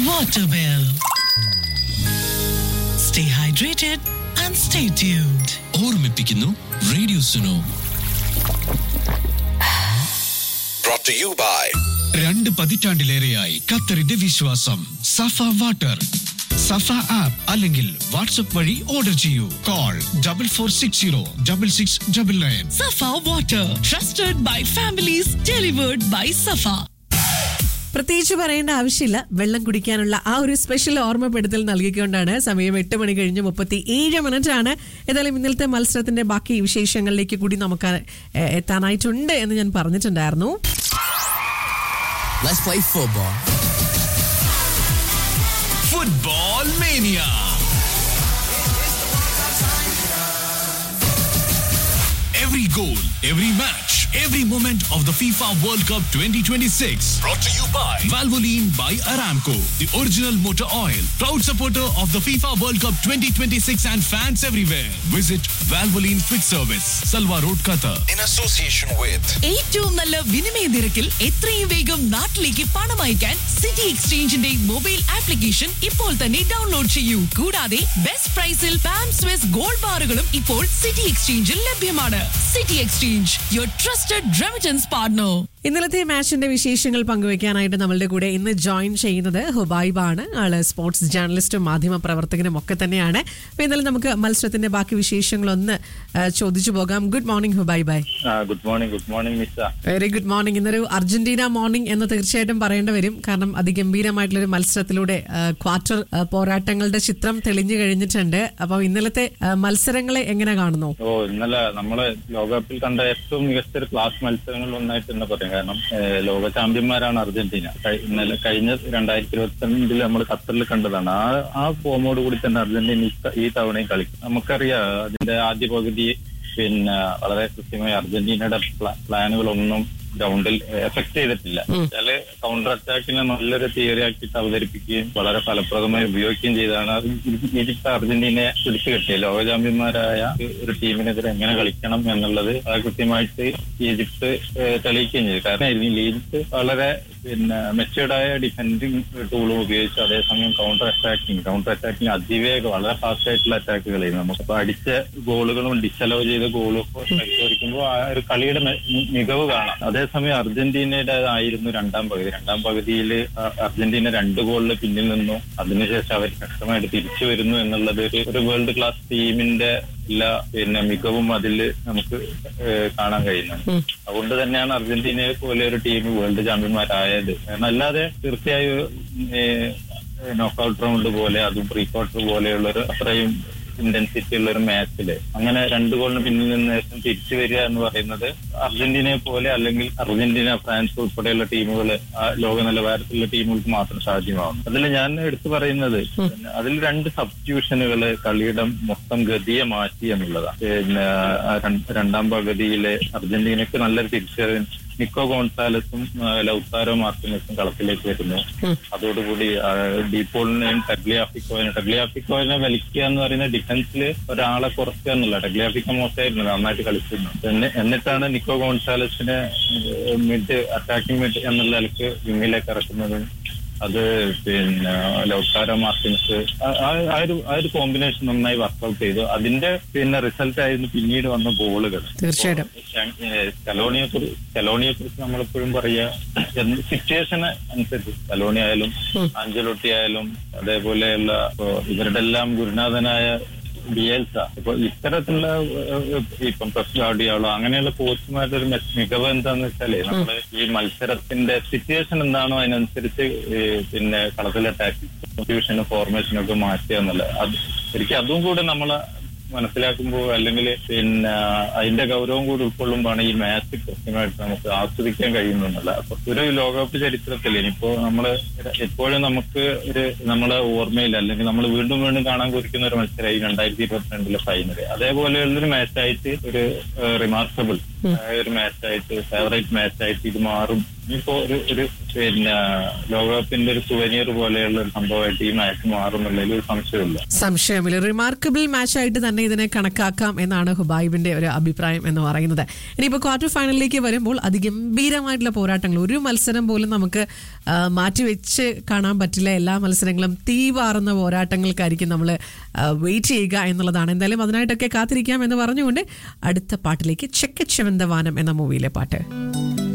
water bill. Stay hydrated and stay tuned. ഓർമ്മിപ്പിക്കുന്നു radio Suno brought to you by രണ്ട് പതിറ്റാണ്ടിലേറെയായി ഖത്തറിന്റെ വിശ്വാസം സഫ വാട്ടർ സഫ ആപ്പ് അല്ലെങ്കിൽ വാട്സ്ആപ്പ് വഴി ഓർഡർ ചെയ്യൂ call double four six zero double six double nine Safa water, trusted by families, delivered by Safa. പ്രത്യേകിച്ച് പറയേണ്ട ആവശ്യമില്ല വെള്ളം കുടിക്കാനുള്ള ആ ഒരു സ്പെഷ്യൽ ഓർമ്മപ്പെടുത്തൽ നൽകിക്കൊണ്ടാണ് സമയം എട്ട് മണി കഴിഞ്ഞ് മുപ്പത്തി ഏഴ് മിനിറ്റ് ആണ് ഏതായാലും ഇന്നലത്തെ മത്സരത്തിന്റെ ബാക്കി വിശേഷങ്ങളിലേക്ക് കൂടി നമുക്ക് എ- എത്താനായിട്ടുണ്ട് എന്ന് ഞാൻ പറഞ്ഞിട്ടുണ്ടായിരുന്നു Let's play football. Football mania Every goal, every match, every moment of the FIFA World Cup 2026. brought to you by Valvoline by Aramco, the original motor oil. Proud supporter of the FIFA World Cup 2026 and fans everywhere. Visit Valvoline Quick Service, Salwa Road, Qatar. in association with ഏറ്റവും നല്ല വിനിമയ നിരക്കിൽ എത്രയും വേഗം നാട്ടിലേക്ക് പണം അയക്കാൻ city എക്സ്ചേഞ്ചിന്റെ mobile application ഇപ്പോൾ തന്നെ ഡൗൺലോഡ് ചെയ്യൂ കൂടാതെ ബെസ്റ്റ് പ്രൈസിൽ പാം സ്വിസ് ഗോൾഡ് ബാറുകളും ഇപ്പോൾ സിറ്റി എക്സ്ചേഞ്ചിൽ ലഭ്യമാണ് City Exchange your trusted remittance partner ഇന്നലത്തെ മാച്ചിന്റെ വിശേഷങ്ങൾ പങ്കുവെക്കാനായിട്ട് നമ്മളുടെ കൂടെ ഇന്ന് ജോയിൻ ചെയ്യുന്നത് ഹുബൈബ് ആണ് ആള് സ്പോർട്സ് ജേർണലിസ്റ്റും മാധ്യമ പ്രവർത്തകനും ഒക്കെ തന്നെയാണ് അപ്പൊ ഇന്നലെ നമുക്ക് മത്സരത്തിന്റെ ബാക്കി വിശേഷങ്ങളൊന്ന് ആ, ചോദിച്ചു പോകാം good morning Hubaib bye good morning good morning മിസ്സ വെരി ഗുഡ് മോർണിംഗ് ഇന്നൊരു അർജന്റീന മോർണിംഗ് എന്ന് തീർച്ചയായിട്ടും പറയേണ്ടി വരും കാരണം അതിഗംഭീരമായിട്ടുള്ള ഒരു മത്സരത്തിലൂടെ ആ, ക്വാർട്ടർ ആ, പോരാട്ടങ്ങളുടെ ചിത്രം തെളിഞ്ഞു കഴിഞ്ഞിട്ടുണ്ട് അപ്പോൾ ഇന്നലത്തെ ആ, മത്സരങ്ങളെ എങ്ങനെ കാണുന്നു ഓ ഇന്നലെ നമ്മള് ലോകകപ്പിൽ കണ്ട ഏറ്റവും മികച്ച ഒരു ക്ലാസ് മത്സരങ്ങളിൽ ഒന്നായിട്ട് തന്നെ പറയാം കാരണം ഏഹ്, ലോക ചാമ്പ്യന്മാരാണ് അർജന്റീന കഴി- ഇന്നലെ കഴിഞ്ഞ രണ്ടായിരത്തി ഇരുപത്തി രണ്ടില് നമ്മൾ ഖത്തറിൽ കണ്ടതാണ് ആ ആ ഫോമോട് കൂടി തന്നെ അർജന്റീന ഈ ത- ഈ തവണയും കളിക്കും നമുക്കറിയാം അതിന്റെ ആദ്യ പകുതി പിന്നെ വളരെ കൃത്യമായി അർജന്റീനയുടെ പ്ലാ- പ്ലാനുകളൊന്നും ഗ്രൗണ്ടിൽ എഫക്ട് ചെയ്തിട്ടില്ല വെച്ചാല് കൗണ്ടർ അറ്റാക്കിനെ നല്ലൊരു തിയറി ആക്കിയിട്ട് അവതരിപ്പിക്കുകയും വളരെ ഫലപ്രദമായി ഉപയോഗിക്കുകയും ചെയ്താണ് അത് ഈ- ഈജിപ്ത് അർജന്റീനയെ പിടിച്ചു കിട്ടിയത് ലോക ചാമ്പ്യന്മാരായ ഒരു ടീമിനെതിരെ എങ്ങനെ കളിക്കണം എന്നുള്ളത് അത് കൃത്യമായിട്ട് ഈജിപ്ത് ഏഹ്, തെളിയിക്കുകയും ചെയ്തു കാരണം ഇതിൽ ഈജിപ്ത് വളരെ പിന്നെ മെച്ചേർഡായ ഡിഫെൻഡിങ് ടൂളും ഉപയോഗിച്ച് അതേസമയം കൗണ്ടർ അറ്റാക്കിങ് കൗണ്ടർ അറ്റാക്കിങ് അതിവേഗം വളരെ ഫാസ്റ്റ് ആയിട്ടുള്ള അറ്റാക്കുകളായിരുന്നു നമുക്കിപ്പോ അടിച്ച ഗോളുകളും ഡിസലോ ചെയ്ത ഗോളും ഒക്കെ പരിശോധിക്കുമ്പോൾ ആ ഒരു കളിയുടെ മെ- മികവ് കാണാം അതേസമയം അർജന്റീനയുടേതായിരുന്നു രണ്ടാം പകുതി രണ്ടാം പകുതിയിൽ അർജന്റീന രണ്ട് ഗോളിൽ പിന്നിൽ നിന്നു അതിനുശേഷം അവർ ശക്തമായിട്ട് തിരിച്ചു വരുന്നു എന്നുള്ളത് ഒരു- ഒരു വേൾഡ് ക്ലാസ് ടീമിന്റെ എല്ലാ പിന്നെ മികവും അതിൽ നമുക്ക് ഏഹ്, കാണാൻ കഴിയുന്നുണ്ട് അതുകൊണ്ട് തന്നെയാണ് അർജന്റീനയെ പോലെ ഒരു ടീം വേൾഡ് ചാമ്പ്യന്മാരായത് കാരണം അല്ലാതെ തീർച്ചയായും നോക്കൌട്ട് റൗണ്ട് പോലെ അതും പ്രീ ക്വാർട്ടർ പോലെയുള്ള ഒരു അത്രയും ഇന്റൻസിറ്റി ഉള്ള ഒരു മാച്ചില് അങ്ങനെ രണ്ട് ഗോളിന് പിന്നിൽ നിന്ന് ശേഷം തിരിച്ചു വരിക എന്ന് പറയുന്നത് അർജന്റീനയെ പോലെ അല്ലെങ്കിൽ അർജന്റീന ഫ്രാൻസ് ഉൾപ്പെടെയുള്ള ടീമുകൾ ലോക നിലവാരത്തിലുള്ള ടീമുകൾക്ക് മാത്രം സാധ്യമാവും അതിൽ ഞാൻ എടുത്തു പറയുന്നത് പിന്നെ അതിൽ രണ്ട് സബ്സ്റ്റിറ്റ്യൂഷനുകൾ കളിയുടെ മൊത്തം ഗതിയെ മാറ്റി എന്നുള്ളതാണ് പിന്നെ ആ രണ്ട് രണ്ടാം പകുതിയിലെ അർജന്റീനക്ക് നല്ലൊരു തിരിച്ചറിവ് നിക്കോ ഗോൺസാലസും ആ, ലൗത്താരോ മാർട്ടിനസും കളത്തിലേക്ക് വരുന്നു അതോടുകൂടി ആ, ഡീപോളിനെയും ടഗ്ലിയാഫിക്കോനെ ടഗ്ലിയാഫിക്കോനെ വലിക്കുക എന്ന് പറയുന്ന ഡിഫൻസിൽ ഒരാളെ കുറയ്ക്കുക എന്നുള്ള ടഗ്ലിയാഫിക്കോ മോശമായിരുന്നു നന്നായിട്ട് കളിച്ചിരുന്നു പിന്നെ എന്നിട്ടാണ് നിക്കോ ഗോൺസാലസിനെ മിഡ് അറ്റാക്കിംഗ് മിഡ് എന്നുള്ള നിലക്ക് വിങ്ങിലേക്ക് ഇറക്കുന്നതും അത് പിന്നെ ലൗത്താരോ മാർട്ടിൻസ് ആ- ആ ആ ഒരു ആ ഒരു കോമ്പിനേഷൻ നന്നായി വർക്ക്ഔട്ട് ചെയ്തു അതിന്റെ പിന്നെ റിസൾട്ട് ആയിരുന്നു പിന്നീട് വന്ന ഗോളുകൾ തീർച്ചയായിട്ടും. കലോണിയെ കുറിച്ച് കലോണിയെ കുറിച്ച് നമ്മളെപ്പോഴും പറയുക സിറ്റുവേഷന് അനുസരിച്ച് കലോണി ആയാലും ആഞ്ചലോട്ടി ആയാലും അതേപോലെയുള്ള ഇപ്പൊ ഇവരുടെ എല്ലാം ഗുരുനാഥനായ ബിയൽസ ഇപ്പൊ ഇത്തരത്തിലുള്ള ഏഹ്, ഇപ്പം പെപ് ഗാർഡിയോളോ അങ്ങനെയുള്ള കോച്ചുമാരുടെ ഒരു മെ- മികവ് എന്താന്ന് വെച്ചാല് നമ്മള് ഈ മത്സരത്തിന്റെ സിറ്റുവേഷൻ എന്താണോ അതിനനുസരിച്ച് ഏഹ്, പിന്നെ കളത്തിലെ ടാക്ടിക്സ് സിറ്റുവേഷനും ഫോർമേഷനും ഒക്കെ മാറ്റുക എന്നുള്ളത് അത് ശരിക്കും അതും കൂടെ നമ്മള് മനസ്സിലാക്കുമ്പോൾ അല്ലെങ്കിൽ പിന്നെ അതിന്റെ ഗൗരവം കൂടി ഉൾക്കൊള്ളുമ്പോഴാണ് ഈ മാച്ച് കൃത്യമായിട്ട് നമുക്ക് ആസ്വദിക്കാൻ കഴിയുന്നുള്ള അപ്പൊ ഒരു ലോകകപ്പ് ചരിത്രത്തിൽ ഇനിയിപ്പോ നമ്മള് എപ്പോഴും നമുക്ക് ഒരു നമ്മളെ ഓർമ്മയിൽ അല്ലെങ്കിൽ നമ്മൾ വീണ്ടും വീണ്ടും കാണാൻ കുറിക്കുന്ന ഒരു മത്സരമായി രണ്ടായിരത്തി ഇരുപത്തിരണ്ടിലെ ഫൈനൽ അതേപോലെയുള്ളൊരു മാച്ചായിട്ട് ഒരു റിമാർക്കബിൾ ഒരു മാച്ചായിട്ട് ഫേവറേറ്റ് മാച്ചായിട്ട് ഇത് മാറും ഇനിയിപ്പോ ഒരു ഒരു പിന്നെ ലോകകപ്പിന്റെ ഒരു സുവനിയർ പോലെയുള്ള ഒരു സംഭവമായിട്ട് ഈ മാച്ച് മാറുന്നുള്ളതിൽ ഒരു സംശയമില്ല സംശയമില്ല റിമാർക്കബിൾ മാച്ച് ആയിട്ട് തന്നെ ഇതിനെ കണക്കാക്കാം എന്നാണ് ഹുബൈബിന്റെ ഒരു അഭിപ്രായം എന്ന് പറയുന്നത് ഇനിയിപ്പോൾ ക്വാർട്ടർ ഫൈനലിലേക്ക് വരുമ്പോൾ അതിഗംഭീരമായിട്ടുള്ള പോരാട്ടങ്ങൾ ഒരു മത്സരം പോലും നമുക്ക് ആ, മാറ്റിവെച്ച് കാണാൻ പറ്റില്ല എല്ലാ മത്സരങ്ങളും തീ പാറുന്ന പോരാട്ടങ്ങൾക്കായിരിക്കും നമ്മൾ വെയിറ്റ് ചെയ്യുക എന്നുള്ളതാണ് എന്തായാലും അതിനായിട്ടൊക്കെ കാത്തിരിക്കാം എന്ന് പറഞ്ഞുകൊണ്ട് അടുത്ത പാട്ടിലേക്ക് ചെക്കച്ചവന്ത വാനം എന്ന മൂവിയിലെ പാട്ട്